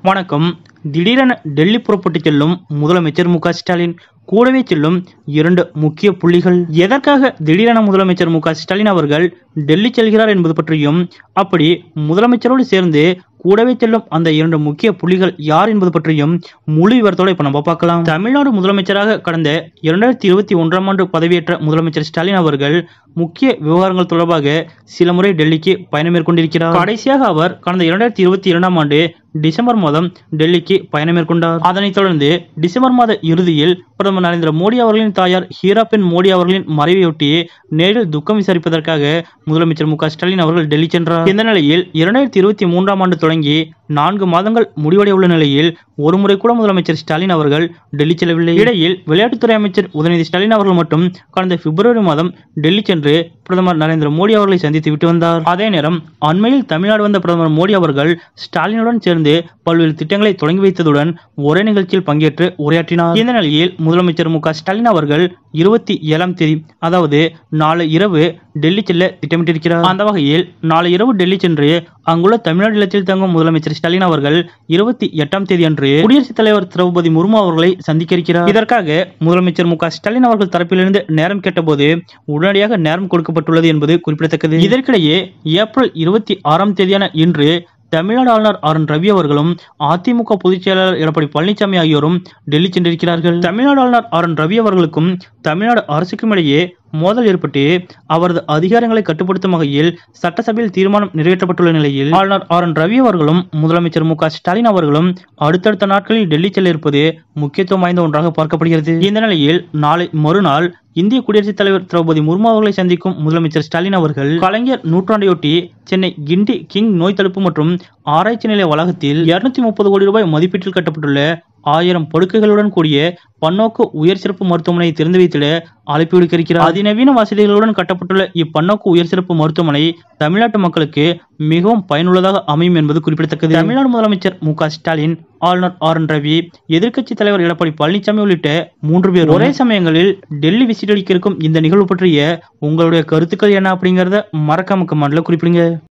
வணக்கம் திடீரென டெல்லி புறப்பட்டு செல்லும் முதலமைச்சர் மு க ஸ்டாலின் கூடவே செல்லும் இரண்டு முக்கிய புள்ளிகள் எதற்காக திடீரென முதலமைச்சர் மு க ஸ்டாலின் அவர்கள் டெல்லி செல்கிறார் என்பது பற்றியும் அப்படி முதலமைச்சரோடு சேர்ந்து கூடவே செல்லும் அந்த இரண்டு முக்கிய புள்ளிகள் யார் என்பது பற்றியும் முழு விவரத்தோட இப்ப நம்ம பார்க்கலாம் தமிழ்நாடு முதலமைச்சராக கடந்த இரண்டாயிரத்தி இருபத்தி ஒன்றாம் ஆண்டு பதவியேற்ற முதலமைச்சர் ஸ்டாலின் அவர்கள் முக்கிய விவகாரங்கள் தொடர்பாக சில முறை டெல்லிக்கு பயணம் மேற்கொண்டிருக்கிறார் கடைசியாக அவர் கடந்த இரண்டாயிரத்தி இருபத்தி இரண்டாம் ஆண்டு டிசம்பர் மாதம் டெல்லிக்கு பயணம் மேற்கொண்டார் அதனைத் தொடர்ந்து டிசம்பர் மாத இறுதியில் பிரதமர் நரேந்திர மோடி அவர்களின் தாயார் ஹீராபென் மோடி அவர்களின் மறைவையொட்டி நேரில் துக்கம் விசாரிப்பதற்காக முதலமைச்சர் மு க ஸ்டாலின் அவர்கள் டெல்லி சென்றார் இந்த நிலையில் இரண்டாயிரத்தி இருபத்தி மூன்றாம் ஆண்டு தொடங்கி நான்கு மாதங்கள் முடிவடைய உள்ள நிலையில் ஒருமுறை கூட முதலமைச்சர் ஸ்டாலின் அவர்கள் டெல்லி செல்லவில்லை இடையில் விளையாட்டுத்துறை அமைச்சர் உதயநிதி ஸ்டாலின் அவர்கள் மட்டும் கடந்த பிப்ரவரி மாதம் டெல்லி சென்று பிரதமர் நரேந்திர மோடி அவர்களை சந்தித்து விட்டு வந்தார் அதே நேரம் அண்மையில் தமிழ்நாடு வந்த பிரதமர் மோடி அவர்கள் ஸ்டாலினுடன் சேர்ந்து பல்வேறு திட்டங்களை தொடங்கி வைத்ததுடன் ஒரே நிகழ்ச்சியில் பங்கேற்று உரையாற்றினார் இந்த நிலையில் முதலமைச்சர் மு க ஸ்டாலின் அவர்கள் இருபத்தி ஏழாம் தேதி அதாவது நாளை இரவு டெல்லி செல்ல திட்டமிட்டிருக்கிறார் அந்த வகையில் நாளை இரவு டெல்லி சென்று அங்குள்ள தமிழ்நாடு இல்லத்தில் தங்கும் முதலமைச்சர் ஸ்டாலின் அவர்கள் இருபத்தி எட்டாம் தேதி அன்று குடியரசுத் தலைவர் திரௌபதி முர்மு அவர்களை சந்திக்க இருக்கிறார் இதற்காக முதலமைச்சர் மு க ஸ்டாலின் அவர்கள் தரப்பிலிருந்து நேரம் கேட்டபோது உடனடியாக நேரம் கொடுக்கப்பட்டுள்ளது என்பது குறிப்பிடத்தக்கது இதற்கிடையே ஏப்ரல் இருபத்தி ஆறாம் தேதியான இன்று தமிழ்நாடு ஆளுநர் ஆர் என் ரவி அவர்களும் அதிமுக பொதுச் செயலாளர் எடப்பாடி பழனிசாமி ஆகியோரும் டெல்லி சென்றிருக்கிறார்கள் தமிழ்நாடு ஆளுநர் ஆர் என் ரவி அவர்களுக்கும் தமிழ்நாடு அரசுக்கும் இடையே மோதல் ஏற்பட்டு அவரது அதிகாரங்களை கட்டுப்படுத்தும் வகையில் சட்டசபையில் தீர்மானம் நிறைவேற்றப்பட்டுள்ள நிலையில் ஆளுநர் ஆர் என் ரவி அவர்களும் முதலமைச்சர் மு க ஸ்டாலின் அவர்களும் அடுத்தடுத்த நாட்களில் டெல்லி செல்ல இருப்பது முக்கியத்துவம் வாய்ந்த ஒன்றாக பார்க்கப்படுகிறது இந்த நிலையில் நாளை மறுநாள் இந்திய குடியரசுத் தலைவர் திரௌபதி முர்மு அவர்களை சந்திக்கும் முதலமைச்சர் ஸ்டாலின் அவர்கள் கலைஞர் நூற்றாண்டையொட்டி சென்னை கிண்டி கிங் நோய் தடுப்பு மற்றும் ஆராய்ச்சி நிலைய வளாகத்தில் இருநூத்தி முப்பது கோடி ரூபாய் மதிப்பீட்டில் கட்டப்பட்டுள்ள ஆயிரம் படுக்கைகளுடன் கூடிய பன்னோக்கு உயர் சிறப்பு மருத்துவமனையை திறந்து வைத்திட அழைப்பு விடுக்க இருக்கிறார் அதிநவீன வசதிகளுடன் கட்டப்பட்டுள்ள இப்பன்னோக்கு உயர் சிறப்பு மருத்துவமனை தமிழ்நாட்டு மக்களுக்கு மிகவும் பயனுள்ளதாக அமையும் என்பது குறிப்பிடத்தக்கது தமிழ்நாடு முதலமைச்சர் மு க ஸ்டாலின் ஆளுநர் ஆர் என் ரவி எதிர்க்கட்சித் தலைவர் எடப்பாடி பழனிசாமி உள்ளிட்ட மூன்று பேர் ஒரே சமயங்களில் டெல்லி விசிட் அளிக்க இருக்கும் இந்த நிகழ்வு பற்றிய உங்களுடைய கருத்துக்கள் என்ன அப்படிங்கறத மறக்காம கமெண்ட்ல குறிப்பிடுங்க